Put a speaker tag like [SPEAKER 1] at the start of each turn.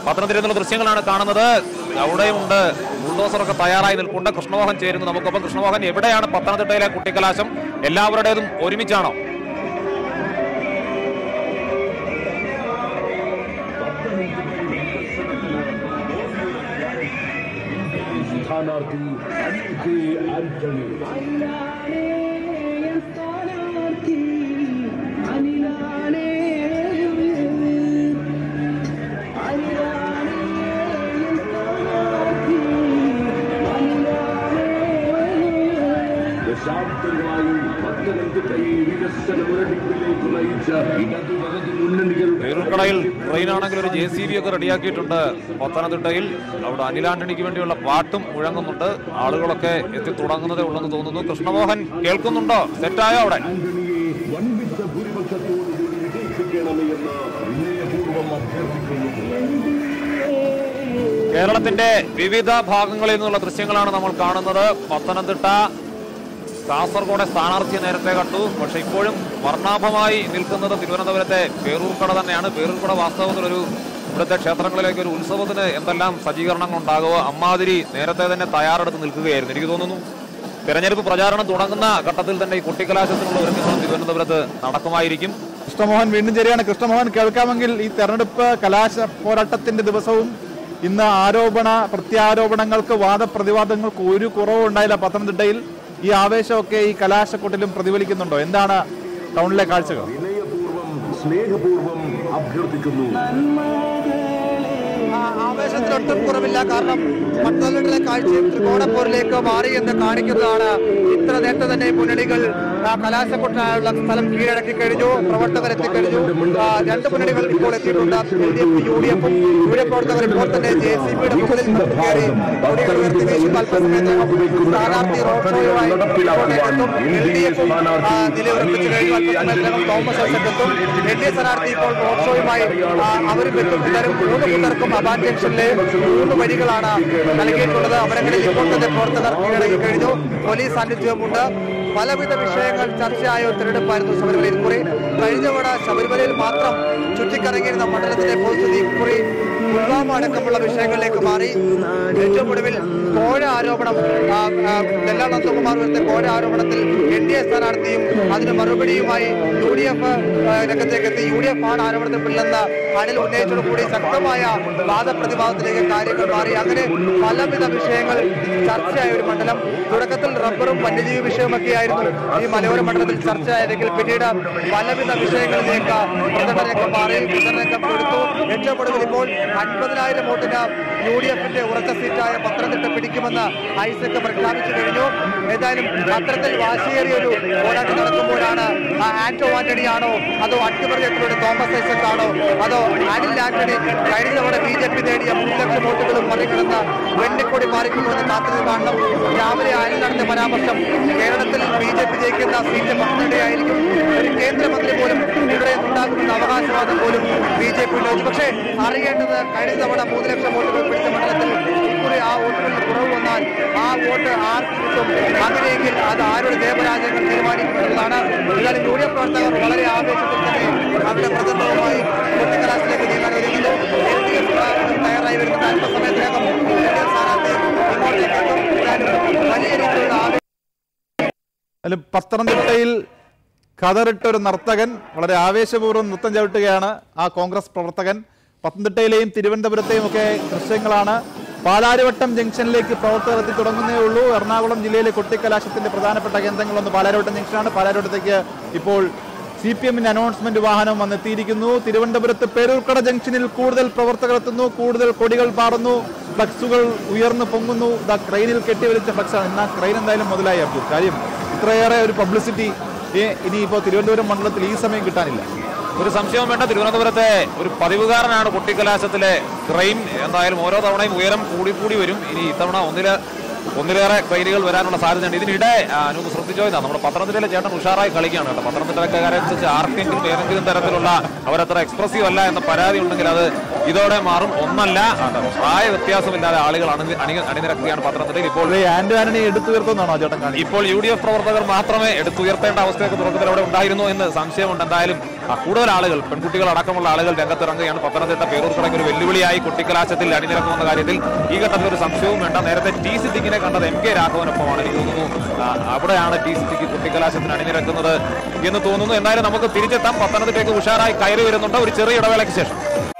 [SPEAKER 1] പത്തനംതിട്ടയിൽ നിന്നുള്ള ദൃശ്യങ്ങളാണ് കാണുന്നത് അവിടെയുണ്ട് ബുൾഡോസറൊക്കെ തയ്യാറായി നിൽപ്പുണ്ട് കൃഷ്ണമോഹൻ ചേരുന്നു നമുക്കൊപ്പം കൃഷ്ണമോഹൻ എവിടെയാണ് പത്തനംതിട്ടയിലെ കുട്ടിക്കലാശം എല്ലാവരുടേതും ഒരുമിച്ചാണോ
[SPEAKER 2] സ്ഥാനാർത്ഥി അനിൽ കെ ആന്റണി ദശാബ്ദങ്ങളായി പത്തനംതിട്ടയെ വികസന മുരടിപ്പിലേക്ക് നയിച്ച ഇടതു വലതു മുന്നണികളുടെ
[SPEAKER 1] പേരൂർക്കടയിൽ ട്രെയിനാണെങ്കിൽ ഒരു ജെ സി ബി ഒക്കെ റെഡിയാക്കിയിട്ടുണ്ട് പത്തനംതിട്ടയിൽ അവിടെ അനിൽ ആന്റണിക്ക് വേണ്ടിയുള്ള പാട്ടും മുഴങ്ങുന്നുണ്ട് ആളുകളൊക്കെ എത്തി തുടങ്ങുന്നതേ ഉള്ളെന്ന് തോന്നുന്നു കൃഷ്ണമോഹൻ കേൾക്കുന്നുണ്ടോ സെറ്റായോ അവിടെ
[SPEAKER 2] ആന്റണിയെ വൻപിച്ച ഭൂരിപക്ഷത്തോടുകൂടി വിജയിപ്പിക്കണമെന്ന് വിനയപൂർവ്വം അഭ്യർത്ഥിക്കുന്നു
[SPEAKER 1] കേരളത്തിന്റെ വിവിധ ഭാഗങ്ങളിൽ നിന്നുള്ള ദൃശ്യങ്ങളാണ് നമ്മൾ കാണുന്നത് പത്തനംതിട്ട കാസർഗോഡ് സ്ഥാനാർത്ഥിയെ നേരത്തെ കണ്ടു പക്ഷെ ഇപ്പോഴും വർണ്ണാഭമായി നിൽക്കുന്നത് തിരുവനന്തപുരത്തെ പേരൂർക്കട തന്നെയാണ് പേരൂർക്കട വാസ്തവത്തിൽ ഒരു ഇവിടുത്തെ ക്ഷേത്രങ്ങളിലേക്ക് ഒരു ഉത്സവത്തിന് എന്തെല്ലാം സജ്ജീകരണങ്ങൾ ഉണ്ടാകുമോ അമ്മാതിരി നേരത്തെ തന്നെ തയ്യാറെടുത്ത് നിൽക്കുകയായിരുന്നു എനിക്ക് തോന്നുന്നു തെരഞ്ഞെടുപ്പ് പ്രചാരണം തുടങ്ങുന്ന ഘട്ടത്തിൽ തന്നെ ഈ കുട്ടിക്കലാശത്തിനുള്ള ഒരുക്കങ്ങളും തിരുവനന്തപുരത്ത് നടക്കുമായിരിക്കും
[SPEAKER 3] കൃഷ്ണമോഹൻ വീണ്ടും ശരിയാണ് കൃഷ്ണമോഹൻ കേൾക്കാമെങ്കിൽ ഈ തെരഞ്ഞെടുപ്പ് കലാശ പോരാട്ടത്തിന്റെ ദിവസവും ഇന്ന് ആരോപണ പ്രത്യാരോപണങ്ങൾക്ക് വാദപ്രതിവാദങ്ങൾക്ക് ഒരു കുറവും ഉണ്ടായില്ല പത്തനംതിട്ടയിൽ ഈ ആവേശമൊക്കെ ഈ കലാശക്കൊട്ടിലും പ്രതിഫലിക്കുന്നുണ്ടോ എന്താണ് ടൗണിലെ കാഴ്ചകൾ
[SPEAKER 2] വിനയപൂർവ്വം സ്നേഹപൂർവ്വം അഭ്യർത്ഥിക്കുന്നു
[SPEAKER 4] ആ, ആവേശത്തിനൊട്ടും കുറവില്ല കാരണം പത്തനംതിട്ടയിലെ കാഴ്ചയും ത്രികോണപ്പോരിലേക്ക് മാറി എന്ന് കാണിക്കുന്നതാണ് ഇത്ര നേരത്തെ തന്നെ മുന്നണികൾ ആ, കലാശക്കൊട്ടാനുള്ള സ്ഥലം കീഴടക്കി കഴിഞ്ഞു പ്രവർത്തകർ എത്തിക്കഴിഞ്ഞു ആ, രണ്ട് മുന്നണികൾ ഇപ്പോൾ എത്തിയിട്ടുണ്ട് L D F U D എഫും യു ഡി എഫ് പ്രവർത്തകർ ഇപ്പോൾ തന്നെ ജെ സി ബിയുടെ മുകളിൽ കയറി കൊടികൾ ഉയർത്തി വീശി അല്പസമയത്തിനകം സ്ഥാനാർത്ഥി റോഡ് ഷോയുമായി കോട്ടയത്തെത്തും എൽ ഡി എഫും നിലയുറപ്പിച്ചു കഴിഞ്ഞു അല്പസമയത്തിനകം തോമസ് ഐസക് എത്തും എൻ ഡി എ സ്ഥാനാർത്ഥി ഇപ്പോൾ റോഡ് ഷോയുമായി ആ, അവരും എത്തും എന്തായാലും മൂന്ന് കൂട്ടർക്കും അബാൻ ജംഗ്ഷനിലെ മൂന്ന് വരികളാണ് നൽകിയിട്ടുള്ളത് അവിടങ്ങളിൽ ഇപ്പോൾ തന്നെ പ്രവർത്തകർ കീഴടങ്ങി കഴിഞ്ഞു പോലീസ് സാന്നിധ്യമുണ്ട് പലവിധ വിഷയങ്ങൾ ചർച്ചയായ ഒരു തിരഞ്ഞെടുപ്പായിരുന്നു ശബരിമലയിൽ കുറി കഴിഞ്ഞ തവണ ശബരിമലയിൽ മാത്രം ചുറ്റിക്കറങ്ങിയിരുന്ന മണ്ഡലത്തിലെ പൊതുസ്ഥിതി കുറി പുൽവാമ അടക്കമുള്ള വിഷയങ്ങളിലേക്ക് മാറി ഏറ്റവും ഒടുവിൽ കോഴ ആരോപണം ആ, ആ, ഡെല്ലാ നന്ദകുമാർ ഉയർത്തിയ കോഴ ആരോപണത്തിൽ എൻ ഡി എ സ്ഥാനാർത്ഥിയും അതിന് മറുപടിയുമായി യു ഡി എഫ് രംഗത്തേക്ക് എത്തി യു ഡി എഫ് ആണ് ആരോപണത്തിൽ പില്ലെന്ന് അണിൽ ഉന്നയിച്ചതോടുകൂടി ശക്തമായ വാദപ്രതിവാദത്തിലേക്ക് കാര്യങ്ങൾ മാറി അങ്ങനെ പലവിധ വിഷയങ്ങൾ ചർച്ചയായ ഒരു മണ്ഡലം തുടക്കത്തിൽ റബ്ബറും വന്യജീവി വിഷയമൊക്കെയായിരുന്നു ഈ മലയോര മണ്ഡലത്തിൽ ചർച്ചയായതെങ്കിൽ പിന്നീട് പലവിധ വിഷയങ്ങളിലേക്ക് പ്രചരണരംഗം മാറി പ്രചരണരംഗം എടുത്തു ഏറ്റവും ഒടുവിൽ ഇപ്പോൾ അൻപതിനായിരം വോട്ടിന് യു ഡി എഫിന്റെ ഉറച്ച സീറ്റായ പത്തനംതിട്ട പിടിക്കുമെന്ന് ഐസക് പ്രഖ്യാപിച്ചു കഴിഞ്ഞു ഏതായാലും അത്തരത്തിൽ വാശിയേറിയ ഒരു പോരാട്ടം നടക്കുമ്പോഴാണ് ആ ആന്റോ ആന്റണിയാണോ അതോ അട്ടിമറിയത്തിലൂടെ തോമസ് ഐസക് ആണോ അതോ അനിൽ ആന്റണി കഴിഞ്ഞ തവണ ബി ജെ പി നേടിയ മൂന്ന് ലക്ഷം വോട്ടുകളും മറികടന്ന് വെണ്ണിക്കൊടി പാറിക്കുമെന്ന് കാത്തിരുന്ന് കാണണം രാവിലെ അനിൽ നടത്തിയ പരാമർശം കേരളത്തിൽ ബി ജെ പി ജയിക്കുന്ന സീറ്റ് പത്തനംതിട്ടയായിരിക്കും ഒരു കേന്ദ്രമന്ത്രി പോലും ഇവിടെ ഉണ്ടാകുമെന്ന അവകാശവാദം പോലും ബി ജെ പി ഉന്നയിച്ചു പക്ഷേ അറിയേണ്ടത് കഴിഞ്ഞ തവണ മൂന്ന് ലക്ഷം വോട്ടുകൾ പിടിച്ച മണ്ഡലത്തിൽ ഇക്കുറി ആ വോട്ടുകളിൽ കുറവ് വന്നാൽ ആ വോട്ട് ആർക്ക് കിട്ടും അങ്ങനെയെങ്കിൽ അത് ആരുടെ ദേവരാജ്യങ്ങൾ തീരുമാനിക്കുന്നതാണ് എന്നാലും യു ഡി എഫ് പ്രവർത്തകർ വളരെ ആവേശത്തിൽ തന്നെ അവരുടെ പ്രചരണവുമായി കൊട്ടിക്കലാശിലേക്ക് നീങ്ങാൻ ഒരുങ്ങുന്നു എൽ ഡി എഫ് തയ്യാറായി വരുന്ന അല്പസമയത്തിനകം എൽ ഡി എഫ് സ്ഥാനാർത്ഥി ഇങ്ങോട്ടേക്ക് എത്തും എന്നാലും വലിയ രീതിയിലുള്ള ആവേശം
[SPEAKER 3] അതിൽ പത്തനംതിട്ടയിൽ കതറിട്ട ഒരു നർത്തകൻ വളരെ ആവേശപൂർവ്വം നൃത്തം ചവിട്ടുകയാണ് ആ കോൺഗ്രസ് പ്രവർത്തകൻ പത്തനംതിട്ടയിലെയും തിരുവനന്തപുരത്തെയും ഒക്കെ ദൃശ്യങ്ങളാണ് പാലാരിവട്ടം ജംഗ്ഷനിലേക്ക് പ്രവർത്തകർ എത്തി തുടങ്ങുന്നേ ഉള്ളൂ എറണാകുളം ജില്ലയിലെ കൊട്ടിക്കലാശത്തിന്റെ പ്രധാനപ്പെട്ട കേന്ദ്രങ്ങളൊന്ന് പാലാരിവട്ടം ജംഗ്ഷനാണ് പാലാരിവട്ടത്തേക്ക് ഇപ്പോൾ സി പി എമ്മിന്റെ അനൗൺസ്മെന്റ് വാഹനം വന്നെത്തിയിരിക്കുന്നു തിരുവനന്തപുരത്ത് പേരൂർക്കട ജംഗ്ഷനിൽ കൂടുതൽ പ്രവർത്തകർ എത്തുന്നു കൂടുതൽ കൊടികൾ പാറുന്നു ഫ്ലക്സുകൾ ഉയർന്നു പൊങ്ങുന്നു ദാ ക്രെയിനിൽ കെട്ടിവലിച്ച ഫ്ലക്സാണ് എന്നാൽ ക്രെയിൻ എന്തായാലും മുതലായി അബ്ദുൽ കാര്യം ഇത്രയേറെ ഒരു പബ്ലിസിറ്റി ഇനിയിപ്പോ തിരുവനന്തപുരം മണ്ഡലത്തിൽ ഈ സമയം കിട്ടാനില്ല
[SPEAKER 1] ഒരു സംശയവും വേണ്ട തിരുവനന്തപുരത്തെ ഒരു പതിവുകാരനാണ് കുട്ടിക്കലാശത്തിലെ ക്രെയിൻ എന്തായാലും ഓരോ തവണയും ഉയരം കൂടി കൂടി വരും ഇനി ഇത്തവണ ഒന്നില് ഒന്നിലേറെ ക്രെയിനുകൾ വരാനുള്ള സാധ്യതയുണ്ട് ഇതിനിടെ ആ, അനൂപ് ശ്രദ്ധിച്ചോ ഇതാ നമ്മുടെ പത്തനംതിട്ടയിലെ ചേട്ടൻ ഉഷാറായി കളിക്കുകയാണ് കേട്ടോ പത്തനംതിട്ടക്കാരെ അനുസരിച്ച് ആർക്കെങ്കിലും ഏതെങ്കിലും തരത്തിലുള്ള അവരത്ര എക്സ്പ്രസീവ് അല്ല എന്ന പരാതി ഉണ്ടെങ്കിൽ അത് ഇതോടെ മാറും ഒന്നല്ല അത് പ്രായ വ്യത്യാസമില്ലാതെ ആളുകൾ അണി അണി- അണിനിരക്കുകയാണ് പത്തനംതിട്ടയിൽ ഇപ്പോൾ
[SPEAKER 3] ഇപ്പോൾ ആന്റോ ആന്റണി എടുത്തുയർത്തുന്നതാണോ ചേട്ടൻ കാണിക്കുന്നത്
[SPEAKER 1] ഇപ്പോൾ യു ഡി എഫ് പ്രവർത്തകർ മാത്രമേ എടുത്തുയർത്തേണ്ട അവസ്ഥയൊക്കെ തുടക്കത്തിൽ അവിടെ ഉണ്ടായിരുന്നു എന്ന് സംശയമുണ്ട് എന്തായാലും ആ, കൂടുതൽ ആളുകൾ പെൺകുട്ടികൾ അടക്കമുള്ള ആളുകൾ രംഗത്തിറങ്ങുകയാണ് പത്തനംതിട്ട പേരൂർക്കടയ്ക്ക് ഒരു വെല്ലുവിളിയായി കുട്ടിക്കലാശത്തിൽ അണിനിരക്കുമെന്ന കാര്യത്തിൽ ഈ ഘട്ടത്തിൽ ഒരു സംശയവും വേണ്ട നേരത്തെ ടി സിദ്ദിഖിനെ കണ്ടത് എം കെ രാഘവനൊപ്പമാണ് എനിക്ക് തോന്നുന്നു ആ, അവിടെയാണ് ടി സിദ്ദിഖ് കുട്ടിക്കലാശത്തിന് അണിനിരക്കുന്നത് എന്ന് തോന്നുന്നു എന്നാലും നമുക്ക് തിരിച്ചെത്താം പത്തനംതിട്ടയ്ക്ക് ഉഷാറായി കയറി വരുന്നുണ്ട് ഒരു ചെറിയ ഇടവേളയ്ക്ക് ശേഷം